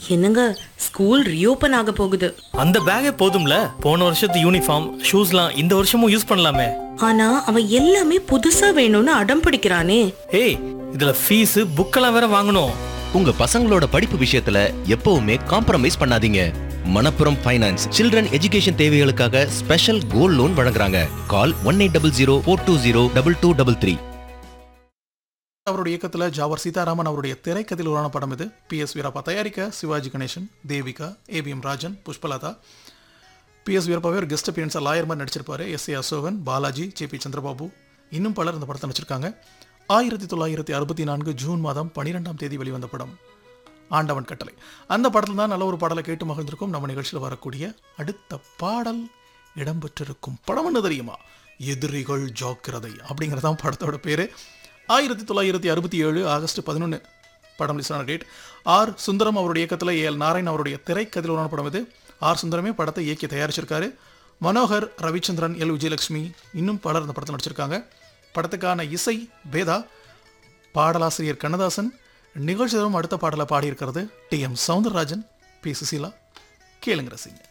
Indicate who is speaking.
Speaker 1: என்னங்க school reopen ஆக போகுது
Speaker 2: அந்த பேக்கே போதும்ல போன வருஷத்து யூனிஃபார்ம் ஷூஸ்லாம் இந்த வருஷமும் யூஸ் பண்ணலாமே
Speaker 1: ஆனா அவன் எல்லாமே புதுசா வேணும்னு அடம் பிடிக்கிறானே
Speaker 2: ஏய் இதுல ஃபீஸ் புக்கெல்லாம் வேற வாங்கணும்
Speaker 3: உங்க பசங்களோட படிப்பு விஷயத்துல எப்பவுமே காம்ப்ரமைஸ் பண்ணாதீங்க மணப்புரம் ஃபைனான்ஸ் சில்ட்ரன் எஜுகேஷன் தேவைகளுக்காக ஸ்பெஷல் கோல்ட் லோன் வழங்குறாங்க call one eight double zero four two zero double two double three
Speaker 4: அவருடைய இயக்கத்தில் ஜாவர் சீதாராமன் அவருடைய திரைக்கதையில் உருவான படம் இது பி எஸ் வீரப்பா தயாரிக்க Sivaji Ganesan Devika AVM Rajan Pushpalatha P S வீரப்பாவே ஒரு கெஸ்ட் அப்பியன்ஸாக லாயர் மாதிரி நடிச்சிருப்பாரு S A Asokan Balaji J P Chandrababu இன்னும் பலர் இந்த படத்தை நடிச்சிருக்காங்க ஆயிரத்தி தொள்ளாயிரத்தி அறுபத்தி நான்கு ஜூன் மாதம் பன்னிரெண்டாம் தேதி வெளிவந்த படம் ஆண்டவன் கட்டளை அந்த படத்தில் தான் நல்ல ஒரு பாடலை கேட்டு மகிழ்ந்திருக்கும் நம்ம நிகழ்ச்சியில் வரக்கூடிய அடுத்த பாடல் இடம்பெற்றிருக்கும் படம் என்ன தெரியுமா எதிரிகள் ஜாக்கிரதை அப்படிங்கிறதான் படத்தோட பேரு ஆயிரத்தி தொள்ளாயிரத்தி அறுபத்தி ஏழு ஆகஸ்ட் பதினொன்று படம் ரிலீஸ் ஆன டேட் ஆர் சுந்தரம் அவருடைய இயக்கத்தில் ஏ எல் நாராயண் அவருடைய திரைக்கதையில் உருவான படம் இது ஆர் சுந்தரமே படத்தை இயக்கி தயாரிச்சிருக்காரு மனோகர் ரவிச்சந்திரன் எல் விஜயலட்சுமி இன்னும் பலர் இந்த படத்தில் நடிச்சிருக்காங்க படத்துக்கான இசை வேதா பாடலாசிரியர் கண்ணதாசன் நிகழ்ச்சி தரும் அடுத்த பாடலை பாடியிருக்கிறது T M Soundararajan P Susheela கேளுங்க ரசிங்க